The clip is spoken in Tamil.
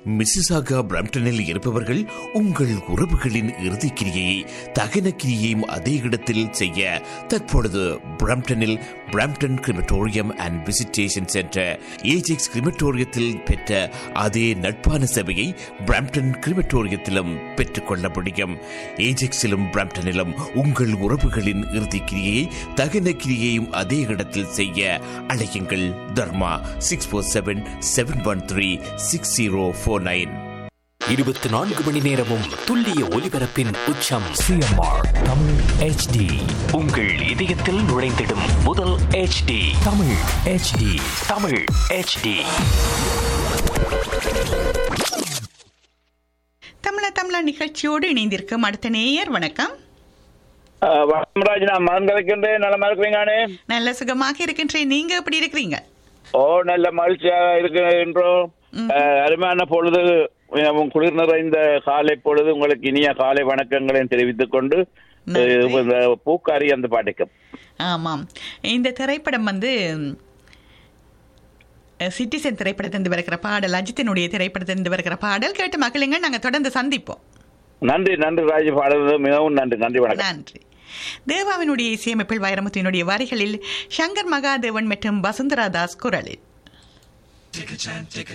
மிசிசாகா பிரம்டனில் இருப்பவர்கள் உங்கள் உறவுகளின் இறுதிக் கிரியை தகன கிரியையும் அதே இடத்தில் செய்ய தற்பொழுது பிரம்டனில் Brampton crematorium and visitation centre Ajax கிரிமட்டோரியத்தில் பெற்ற அதே நட்பான சேவையை பிரம்டன் கிரிமட்டோரியத்திலும் பெற்றுக்கொள்ள முடியும் ஏஜெக்ஸிலும் பிரம்டனிலும் உங்கள் உறவுகளின் இறுதிக் கிரியை தகன கிரியையும் அதே இடத்தில் செய்ய அழையுங்கள் Dharma six four seven seven one three six zero four nine இருபத்தி நான்கு மணி நேரமும் துல்லிய ஒலிபரப்பின் உச்சம் சிஎம்ஆர் தமிழ் ஹெச்டி உங்கள் இதயத்தில் நுழைந்திடும் முதல் HD Tamil HD Tamil HD Tamil தமிழ நிகழ்ச்சியோடு இணைந்திருக்கும் அடுத்த நேயர் வணக்கம் வணக்கம்ராஜ் நான் மகன் கலைக்கின்றேன் நலமா இருக்கிறீங்கானே நல்ல சுகமாக இருக்கின்றேன் நீங்க எப்படி இருக்கிறீங்க ஓ நல்ல மகிழ்ச்சியாக இருக்கின்றோம் அஹ், அருமையான பொழுது அஹ், குளிர் நிறைந்த காலை பொழுது உங்களுக்கு இனிய காலை வணக்கங்களையும் தெரிவித்துக் கொண்டு நன்றி. அஹ், இந்த பூக்காரி அந்த பாட்டுக்கும் ஆமாம் இந்த திரைப்படம் வந்து சிட்டிசன் திரைப்படத்திலிருந்து வருகிற பாடல் அஜித்தினுடைய திரைப்படத்திலிருந்து வருகிற பாடல் கேட்டு மகளுங்க நாங்க தொடர்ந்து சந்திப்போம் நன்றி நன்றி ராஜ் பாடுறது மிகவும் நன்றி நன்றி வணக்கம் நன்றி தேவாவினுடைய இசையமைப்பில் வைரமுத்துவினுடைய வரிகளில் சங்கர் மகாதேவன் மற்றும் வசுந்தரா தாஸ் குரலில்